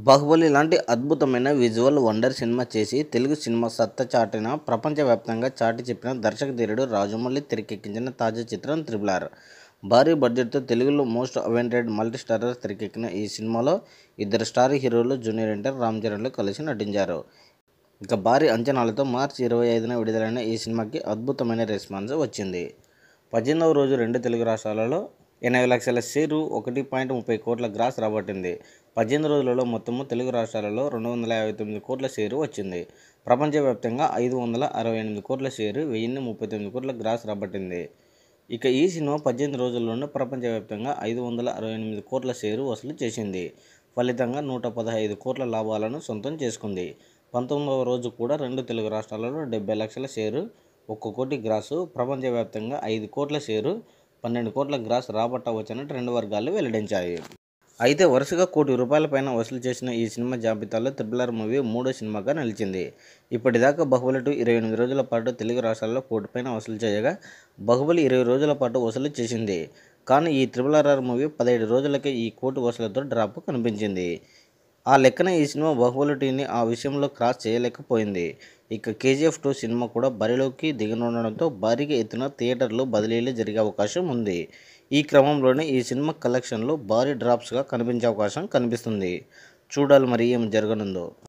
బాహుబలి లాంటి అద్భుతమైన visual wonder cinema చేసి తెలుగు సినిమా సత్తా చాటిన ప్రపంచవ్యాప్తంగా చాటి చెప్పిన దర్శకధీరుడు రాజమౌళి తెరకెక్కించిన తాజా చిత్రం త్రిబుల్ ఆర్ భారీ బడ్జెట్తో తెలుగులో మోస్ట్ అవెంటెడ్ మల్టీస్టారర్ తెరకెక్కిన ఈ సినిమాలో ఇద్దరు స్టార్ హీరోలు జూనియర్ ఎన్టీఆర్ రామ్ చరణ్లు కలిసి నటించారు ఇక భారీ అంచనాలతో మార్చి ఇరవై ఐదున విడుదలైన ఈ సినిమాకి అద్భుతమైన రెస్పాన్స్ వచ్చింది పద్దెనిమిదవ రోజు రెండు తెలుగు రాష్ట్రాలలో ఎనభై లక్షల షేరు ఒకటి పాయింట్ ముప్పై కోట్ల గ్రాస్ రాబట్టింది పద్దెనిమిది రోజులలో మొత్తము తెలుగు రాష్ట్రాలలో రెండు వందల యాభై తొమ్మిది కోట్ల షేరు వచ్చింది ప్రపంచవ్యాప్తంగా ఐదు వందల అరవై ఎనిమిది కోట్ల షేరు వెయ్యిన్ని ముప్పై తొమ్మిది కోట్ల గ్రాస్ రాబట్టింది ఇక ఈ సినిమా పద్దెనిమిది రోజుల్లోనే ప్రపంచవ్యాప్తంగా ఐదు వందల అరవై ఎనిమిది కోట్ల షేరు వసూలు చేసింది ఫలితంగా నూట పదహైదు కోట్ల లాభాలను సొంతం చేసుకుంది పంతొమ్మిదవ రోజు కూడా రెండు తెలుగు రాష్ట్రాలలో డెబ్బై లక్షల షేరు ఒక్క కోటి గ్రాసు ప్రపంచవ్యాప్తంగా ఐదు కోట్ల షేరు పన్నెండు కోట్ల గ్రాస్ రాబట్టవచ్చని రెండు వర్గాలు వెల్లడించాయి అయితే వరుసగా కోటి రూపాయల పైన వసూలు చేసిన ఈ సినిమా జాబితాలో త్రిబుల్ ఆర్ మూవీ మూడో సినిమాగా నిలిచింది ఇప్పటిదాకా బాహుబలి టూ ఇరవై ఎనిమిది రోజుల పాటు తెలుగు రాష్ట్రాల్లో కోటి పైన వసూలు చేయగా బాహుబలి ఇరవై రోజుల పాటు వసూలు చేసింది కానీ ఈ త్రిబుల్ ఆర్ మూవీ పదిహేడు రోజులకే ఈ కోటి వసూలతో డ్రాప్ కనిపించింది ఆ లెక్కన ఈ సినిమా బాహుబలి టీని ఆ విషయంలో క్రాస్ చేయలేకపోయింది ఇక కేజీఎఫ్ టూ సినిమా కూడా బరిలోకి దిగనుండడంతో భారీగా ఎత్తున థియేటర్లు బదిలీలు జరిగే అవకాశం ఉంది ఈ క్రమంలోనే ఈ సినిమా కలెక్షన్లు భారీ డ్రాప్స్గా కనిపించే అవకాశం కనిపిస్తుంది చూడాలి మరి ఏం జరగనుందో